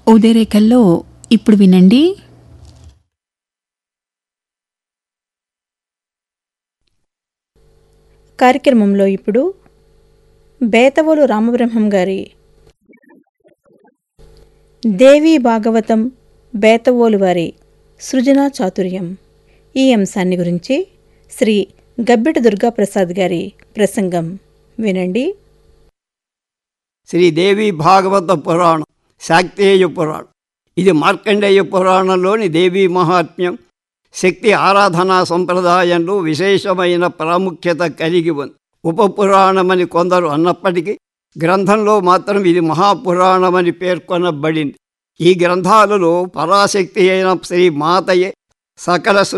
ఉదయరేఖల్లో ఇప్పుడు వినండి కార్యక్రమంలో ఇప్పుడు బేతవోలు రామబ్రహ్మం గారి దేవీ భాగవతం బేతవోలు వారి సృజనా చాతుర్యం ఈ అంశాన్ని గురించి శ్రీ గబ్బిటి దుర్గాప్రసాద్ గారి ప్రసంగం వినండి శ్రీదేవి భాగవత పురాణం శాక్తేయ పురాణం ఇది మార్కండేయ పురాణంలోని దేవీ మహాత్మ్యం శక్తి ఆరాధనా సంప్రదాయంలో విశేషమైన ప్రాముఖ్యత కలిగి ఉంది ఉపపురాణమని కొందరు అన్నప్పటికీ గ్రంథంలో మాత్రం ఇది మహాపురాణమని పేర్కొనబడింది ఈ గ్రంథాలలో పరాశక్తి అయిన శ్రీ మాతయే సకల